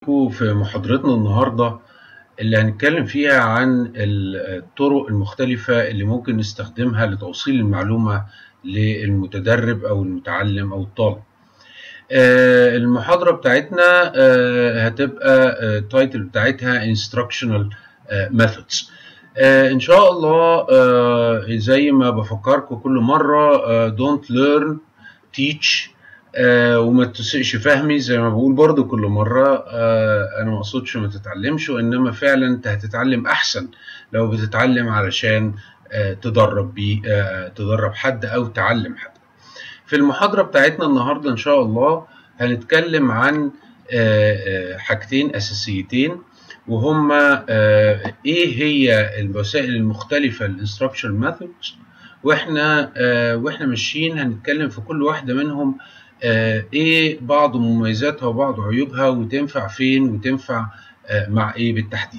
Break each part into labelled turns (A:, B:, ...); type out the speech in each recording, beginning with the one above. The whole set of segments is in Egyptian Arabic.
A: في محاضرتنا النهاردة اللي هنتكلم فيها عن الطرق المختلفة اللي ممكن نستخدمها لتوصيل المعلومة للمتدرب أو المتعلم أو الطالب. آه، المحاضرة بتاعتنا آه، هتبقى التايتل بتاعتها Instructional آه، Methods. إن شاء الله زي ما بفكركم كل مرة Don't learn teach آه وما تسئش فهمي زي ما بقول برضو كل مرة آه أنا ما أقصدش ما تتعلمش وإنما فعلا أنت هتتعلم أحسن لو بتتعلم علشان آه تدرب بيه آه تدرب حد أو تعلم حد. في المحاضرة بتاعتنا النهاردة إن شاء الله هنتكلم عن آه حاجتين أساسيتين وهما آه إيه هي الوسائل المختلفة الانستراكشن ميثودز واحنا آه واحنا ماشيين هنتكلم في كل واحدة منهم آه ايه بعض مميزاتها وبعض عيوبها وتنفع فين وتنفع آه مع ايه بالتحديد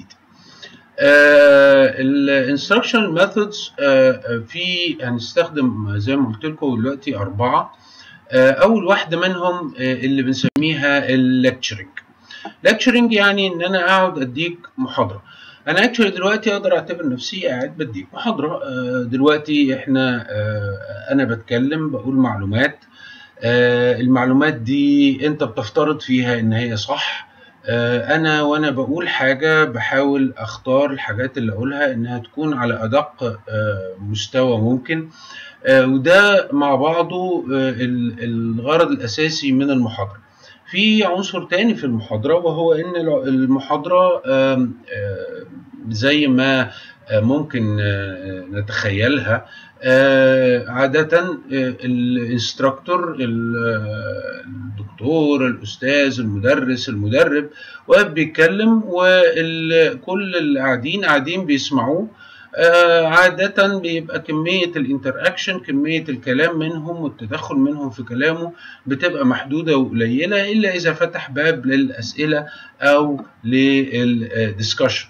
A: الانستراكشن ميثودز في هنستخدم زي ما قلت لكم دلوقتي اربعه آه اول واحده منهم اللي بنسميها الليكتشرنج ليكتشرنج يعني ان انا اقعد اديك محاضره انا اكشولي دلوقتي اقدر اعتبر نفسي قاعد بديك محاضره دلوقتي احنا انا بتكلم بقول معلومات المعلومات دي انت بتفترض فيها ان هي صح انا وانا بقول حاجه بحاول اختار الحاجات اللي اقولها انها تكون على ادق مستوى ممكن وده مع بعضه الغرض الاساسي من المحاضره في عنصر تاني في المحاضرة وهو إن المحاضرة زي ما ممكن نتخيلها عادة الانستراكتور الدكتور الأستاذ المدرس المدرب واقف بيتكلم وكل اللي قاعدين قاعدين بيسمعوه عادة بيبقى كمية الانتراكشن كمية الكلام منهم والتدخل منهم في كلامه بتبقى محدودة وقليلة إلا إذا فتح باب للأسئلة أو للدسكشن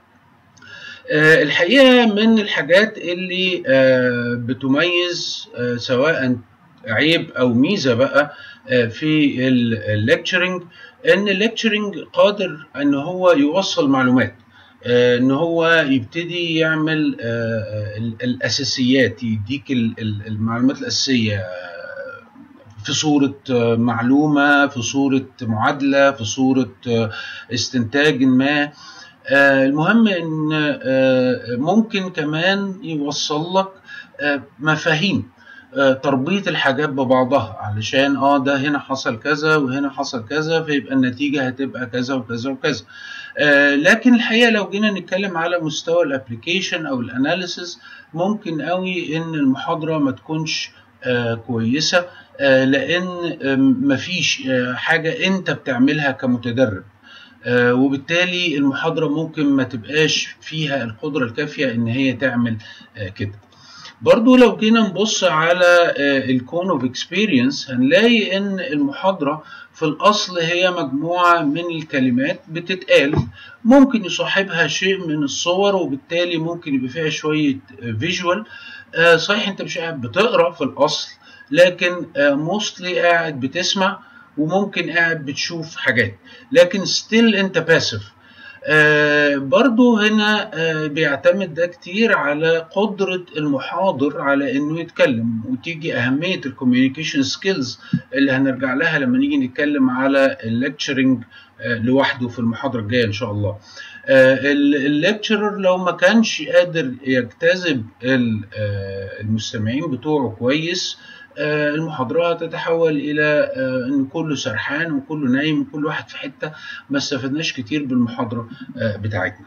A: الحقيقة من الحاجات اللي بتميز سواء عيب أو ميزة بقى في الليكتشرنج إن الليكتشرنج قادر إن هو يوصل معلومات ان هو يبتدي يعمل الاساسيات يديك المعلومات الاساسيه في صورة معلومة في صورة معادلة في صورة استنتاج ما المهم ان ممكن كمان يوصل لك مفاهيم تربيط الحاجات ببعضها علشان اه ده هنا حصل كذا وهنا حصل كذا فيبقى النتيجة هتبقى كذا وكذا وكذا آه لكن الحقيقة لو جينا نتكلم على مستوى الابليكيشن او الاناليسز ممكن قوي ان المحاضرة ما تكونش آه كويسة آه لان مفيش حاجة انت بتعملها كمتدرب وبالتالي المحاضرة ممكن ما تبقاش فيها القدرة الكافية ان هي تعمل كده برضو لو جينا نبص على الكون اوف اكسبيرينس هنلاقي ان المحاضره في الاصل هي مجموعه من الكلمات بتتقال ممكن يصاحبها شيء من الصور وبالتالي ممكن يبقى فيها شويه فيجوال صحيح انت مش قاعد بتقرا في الاصل لكن موستلي قاعد بتسمع وممكن قاعد بتشوف حاجات لكن ستيل انت باسف آه برضو هنا آه بيعتمد ده كتير على قدرة المحاضر على انه يتكلم وتيجي اهمية الكوميونيكيشن سكيلز اللي هنرجع لها لما نيجي نتكلم على الليكتشرنج آه لوحده في المحاضرة الجاية ان شاء الله الليكتشرر لو ما كانش قادر يجتذب المستمعين بتوعه كويس المحاضرة تتحول إلى إن كله سرحان وكله نايم وكل واحد في حتة ما استفدناش كتير بالمحاضرة بتاعتنا.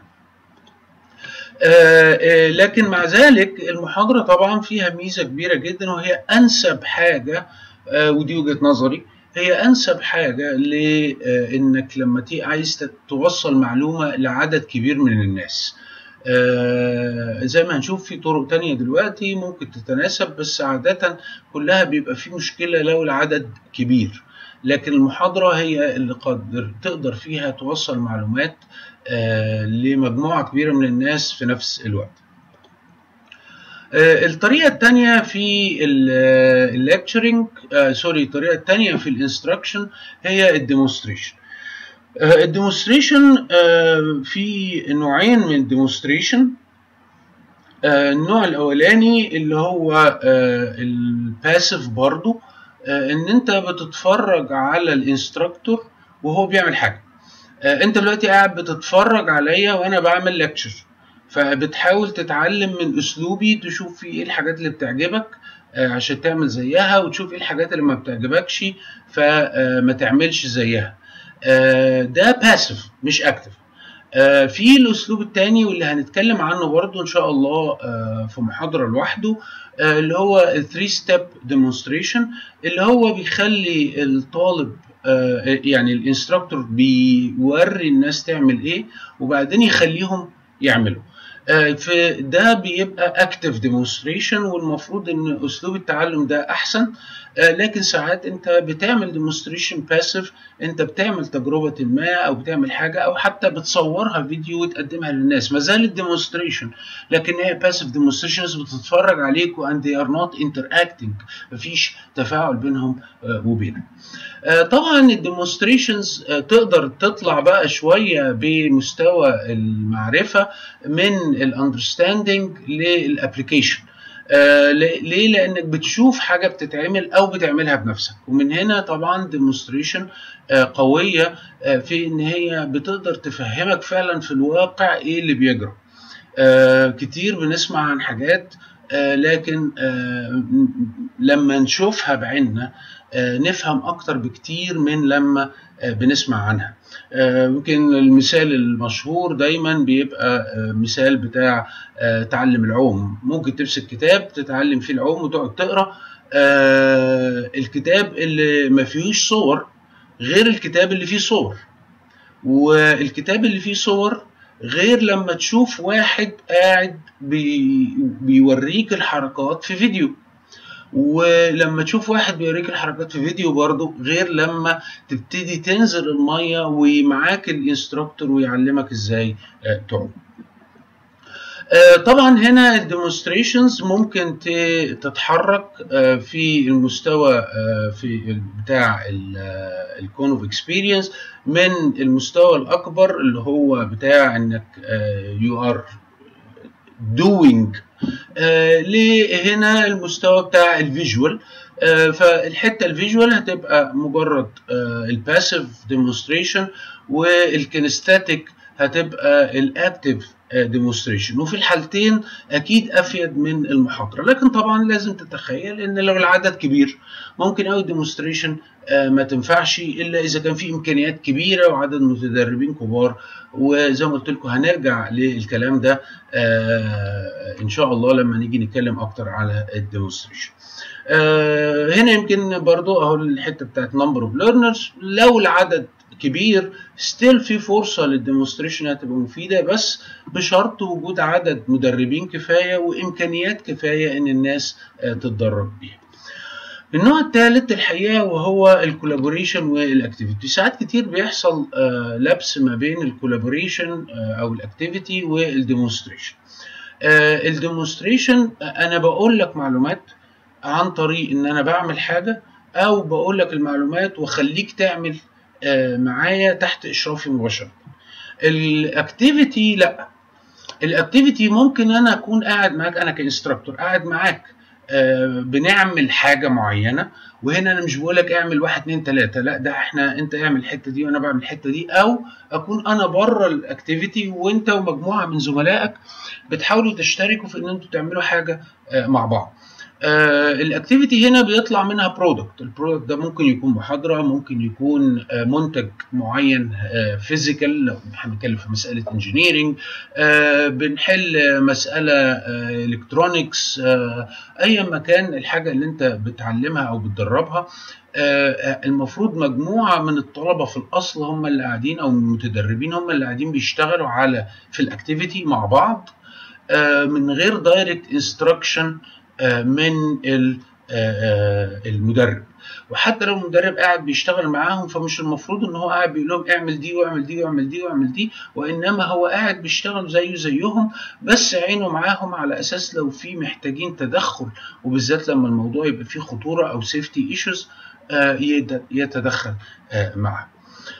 A: لكن مع ذلك المحاضرة طبعا فيها ميزة كبيرة جدا وهي أنسب حاجة ودي وجهة نظري هي أنسب حاجة لإنك لما تيجي عايز توصل معلومة لعدد كبير من الناس. آه زي ما هنشوف في طرق تانية دلوقتي ممكن تتناسب بس عادة كلها بيبقى في مشكلة لو العدد كبير لكن المحاضرة هي اللي قادر تقدر فيها توصل معلومات آه لمجموعة كبيرة من الناس في نفس الوقت آه الطريقة التانية في الليكتشرنج سوري الطريقة التانية في الانستراكشن هي الديمونستريشن الديمونستريشن في نوعين من الديمونستريشن النوع الاولاني اللي هو الباسيف برضو ان انت بتتفرج على الانستراكتور وهو بيعمل حاجه انت دلوقتي قاعد بتتفرج عليا وانا بعمل ليكتشر فبتحاول تتعلم من اسلوبي تشوف في ايه الحاجات اللي بتعجبك عشان تعمل زيها وتشوف ايه الحاجات اللي ما بتعجبكش فما تعملش زيها ده باسيف مش اكتف في الاسلوب الثاني واللي هنتكلم عنه برضو ان شاء الله في محاضره لوحده اللي هو 3 ستيب ديمونستريشن اللي هو بيخلي الطالب يعني الانستراكتور بيوري الناس تعمل ايه وبعدين يخليهم يعملوا في ده بيبقى اكتف ديمونستريشن والمفروض ان اسلوب التعلم ده احسن لكن ساعات انت بتعمل ديمونستريشن باسيف انت بتعمل تجربه ما او بتعمل حاجه او حتى بتصورها فيديو وتقدمها للناس ما زالت ديمونستريشن لكن هي باسيف ديمونستريشن بتتفرج عليك and they are not interacting مفيش تفاعل بينهم وبينك طبعا الديمونستريشنز تقدر تطلع بقى شويه بمستوى المعرفه من الاندرستاندنج للابلكيشن آه ليه؟ لانك بتشوف حاجه بتتعمل او بتعملها بنفسك ومن هنا طبعا ديمونستريشن آه قويه آه في ان هي بتقدر تفهمك فعلا في الواقع ايه اللي بيجرى كتير بنسمع عن حاجات لكن لما نشوفها بعيننا نفهم اكتر بكتير من لما بنسمع عنها يمكن المثال المشهور دايما بيبقى مثال بتاع تعلم العوم ممكن تمسك كتاب تتعلم فيه العوم وتقعد تقرا الكتاب اللي ما فيهوش صور غير الكتاب اللي فيه صور والكتاب اللي فيه صور غير لما تشوف واحد قاعد بي بيوريك الحركات في فيديو ولما تشوف واحد بيوريك الحركات في فيديو برضه غير لما تبتدي تنزل الميه ومعاك الانستراكتور ويعلمك ازاي تعوم طبعا هنا الديمونستريشنز ممكن تتحرك في المستوى في بتاع الكون اوف اكسبيرينس من المستوى الاكبر اللي هو بتاع انك يو ار دوينج لهنا المستوى بتاع الفيجوال فالحته الفيجوال هتبقى مجرد الباسيف ديمونستريشن والكينستاتيك هتبقى الاكتيف ديمونستريشن وفي الحالتين اكيد افيد من المحاضره لكن طبعا لازم تتخيل ان لو العدد كبير ممكن قوي الديمونستريشن ما تنفعش الا اذا كان في امكانيات كبيره وعدد متدربين كبار وزي ما قلت لكم هنرجع للكلام ده ان شاء الله لما نيجي نتكلم اكتر على الديمونستريشن هنا يمكن برضو اهو الحته بتاعت نمبر اوف ليرنرز لو العدد كبير ستيل في فرصه للديمونستريشن هتبقى مفيده بس بشرط وجود عدد مدربين كفايه وامكانيات كفايه ان الناس تتدرب بيها. النوع الثالث الحقيقه وهو الكولابوريشن والاكتيفيتي ساعات كتير بيحصل لبس ما بين الكولابوريشن او الاكتيفيتي والديمونستريشن الديمونستريشن انا بقول لك معلومات عن طريق ان انا بعمل حاجه او بقول لك المعلومات واخليك تعمل معايا تحت اشرافي مباشره الاكتيفيتي لا الاكتيفيتي ممكن انا اكون قاعد معاك انا كانستراكتور قاعد معاك بنعمل حاجه معينه وهنا انا مش بقول لك اعمل واحد اتنين تلاته لا ده احنا انت اعمل الحته دي وانا بعمل الحته دي او اكون انا بره الاكتيفيتي وانت ومجموعه من زملائك بتحاولوا تشتركوا في ان انتوا تعملوا حاجه مع بعض آه الاكتيفيتي هنا بيطلع منها برودكت البرودكت ده ممكن يكون محاضره ممكن يكون آه منتج معين آه فيزيكال لو هنتكلم في مساله انجينيرنج آه بنحل مساله آه الكترونكس آه ايا ما كان الحاجه اللي انت بتعلمها او بتدربها آه المفروض مجموعه من الطلبه في الاصل هم اللي قاعدين او المتدربين هم اللي قاعدين بيشتغلوا على في الاكتيفيتي مع بعض آه من غير دايركت انستراكشن من المدرب وحتى لو المدرب قاعد بيشتغل معاهم فمش المفروض ان هو قاعد بيقول لهم اعمل دي واعمل دي واعمل دي واعمل دي وانما هو قاعد بيشتغل زيه زيهم بس عينه معاهم على اساس لو في محتاجين تدخل وبالذات لما الموضوع يبقى فيه خطوره او سيفتي ايشوز يتدخل معاهم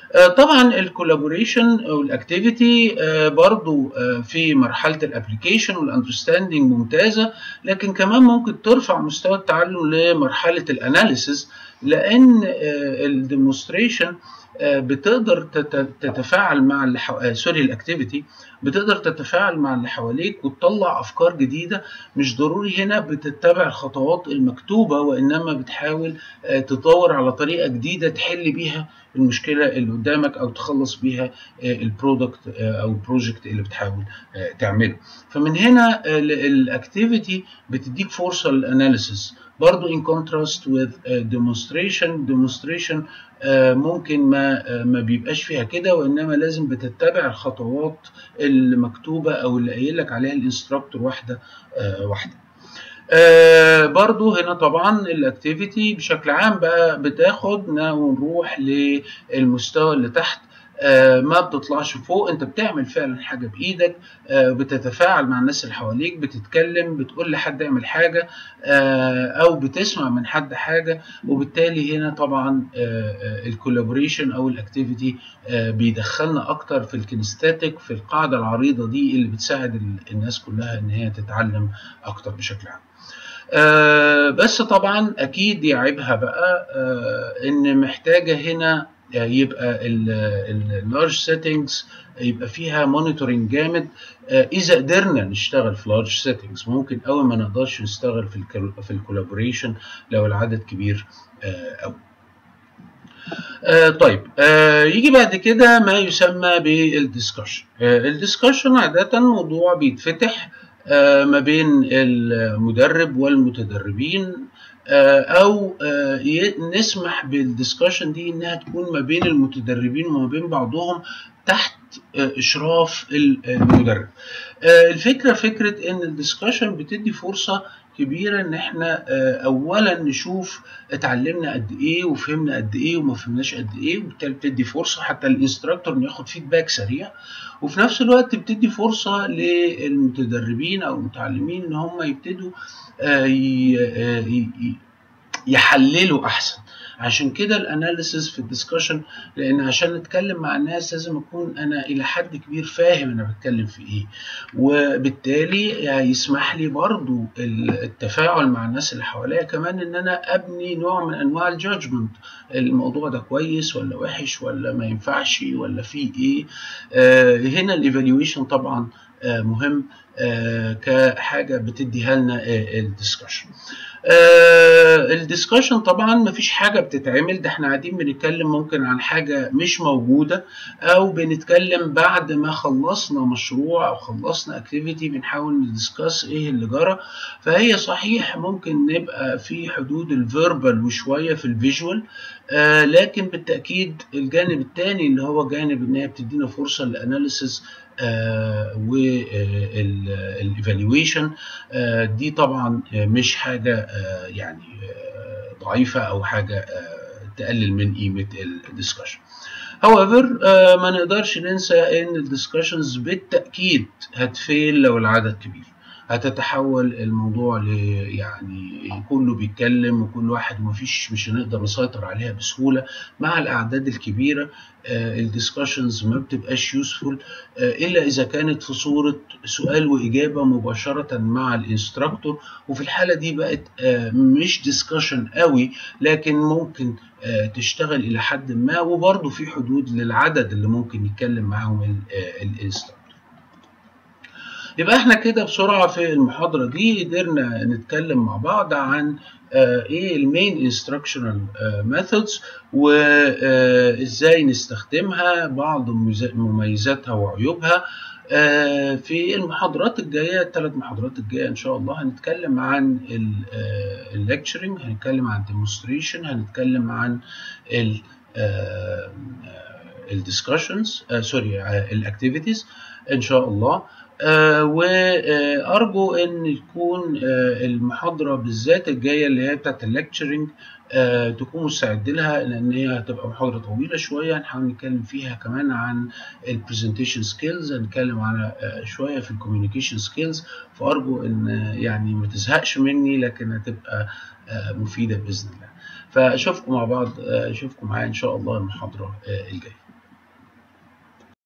A: طبعا الكولابوريشن او الاكتيفيتي برضو في مرحله الابلكيشن والاندرستاندينج ممتازه لكن كمان ممكن ترفع مستوى التعلم لمرحله الاناليسز لان الديمونستريشن بتقدر تتفاعل مع اللي حو... سوري الاكتيفيتي بتقدر تتفاعل مع اللي حواليك وتطلع افكار جديده مش ضروري هنا بتتبع الخطوات المكتوبه وانما بتحاول تدور على طريقه جديده تحل بيها المشكله اللي قدامك او تخلص بيها البرودكت او البروجكت اللي بتحاول تعمله فمن هنا الاكتيفيتي بتديك فرصه للاناليسيس برضو in contrast with demonstration demonstration ممكن ما ما بيبقاش فيها كده وانما لازم بتتبع الخطوات اللي مكتوبه او اللي قايل لك عليها الانستراكتور واحده واحده آه برضو هنا طبعا الاكتيفيتي بشكل عام بقى بتاخدنا ونروح للمستوى اللي تحت آه ما بتطلعش فوق انت بتعمل فعلا حاجه بايدك آه بتتفاعل مع الناس اللي حواليك بتتكلم بتقول لحد اعمل حاجه آه او بتسمع من حد حاجه وبالتالي هنا طبعا الكولابوريشن او الاكتيفيتي بيدخلنا اكتر في الكنستاتيك في القاعده العريضه دي اللي بتساعد الناس كلها ان هي تتعلم اكتر بشكل عام آه بس طبعا اكيد يعيبها بقى آه ان محتاجه هنا يبقى اللارج سيتنجز يبقى فيها مونيتورنج جامد اذا قدرنا نشتغل في لارج سيتنجز ممكن قوي ما نقدرش نشتغل في في الكولابوريشن لو العدد كبير قوي آه طيب آه يجي بعد كده ما يسمى بالدiscussion آه الدiscussion عادة موضوع بيتفتح آه ما بين المدرب والمتدربين او نسمح بالدسكشن دي انها تكون ما بين المتدربين وما بين بعضهم تحت اشراف المدرب الفكره فكره ان الدسكشن بتدي فرصه كبيره ان احنا اولا نشوف اتعلمنا قد ايه وفهمنا قد ايه وما فهمناش قد ايه وبالتالي بتدي فرصه حتى الانستراكتور انه ياخد فيدباك سريع وفي نفس الوقت بتدي فرصه للمتدربين او المتعلمين ان هم يبتدوا يحللوا احسن عشان كده الاناليسيس في الدسكشن لان عشان نتكلم مع الناس لازم اكون انا الى حد كبير فاهم انا بتكلم في ايه وبالتالي يسمح لي برضو التفاعل مع الناس اللي حواليا كمان ان انا ابني نوع من انواع الجادجمنت الموضوع ده كويس ولا وحش ولا ما ينفعش ولا فيه ايه آه هنا الايفالويشن طبعا آه مهم آه كحاجه بتديها لنا الدسكشن آه الدسكشن طبعا مفيش حاجة بتتعمل ده احنا قاعدين بنتكلم ممكن عن حاجة مش موجودة او بنتكلم بعد ما خلصنا مشروع او خلصنا اكتيفيتي بنحاول ندسكاس ايه اللي جرى فهي صحيح ممكن نبقى في حدود الفيربال وشوية في الفيجوال آه لكن بالتأكيد الجانب الثاني اللي هو جانب ان هي بتدينا فرصة للاناليسيس آه والايفالويشن آه دي طبعا مش حاجه آه يعني آه ضعيفه او حاجه آه تقلل من قيمه الدسكشن however آه ما نقدرش ننسى ان الدسكشنز بالتاكيد هتفيل لو العدد كبير هتتحول الموضوع ل يعني كله بيتكلم وكل واحد ومفيش مش هنقدر نسيطر عليها بسهوله مع الاعداد الكبيره الديسكشنز ما بتبقاش يوسفول الا اذا كانت في صوره سؤال واجابه مباشره مع الانستراكتور وفي الحاله دي بقت مش ديسكشن قوي لكن ممكن تشتغل الى حد ما وبرضه في حدود للعدد اللي ممكن يتكلم معاهم الانستراكتور يبقى احنا كده بسرعه في المحاضره دي قدرنا نتكلم مع بعض عن آه ايه المين انستراكشنال ميثودز وازاي نستخدمها بعض مميزاتها وعيوبها آه في المحاضرات الجايه الثلاث محاضرات الجايه ان شاء الله هنتكلم عن الليكتشرنج هنتكلم عن ديمونستريشن هنتكلم عن ال الدiscussions سوري الاكتيفيتيز ان شاء الله آه وارجو ان تكون آه المحاضره بالذات الجايه اللي هي بتاعت الليكتشرنج آه تكون مستعد لها لان هي هتبقى محاضره طويله شويه هنحاول نتكلم فيها كمان عن البرزنتيشن سكيلز هنتكلم على شويه في الكوميونيكيشن سكيلز فارجو ان يعني ما تزهقش مني لكن هتبقى مفيده باذن الله فاشوفكم مع بعض اشوفكم معايا ان شاء الله المحاضره الجايه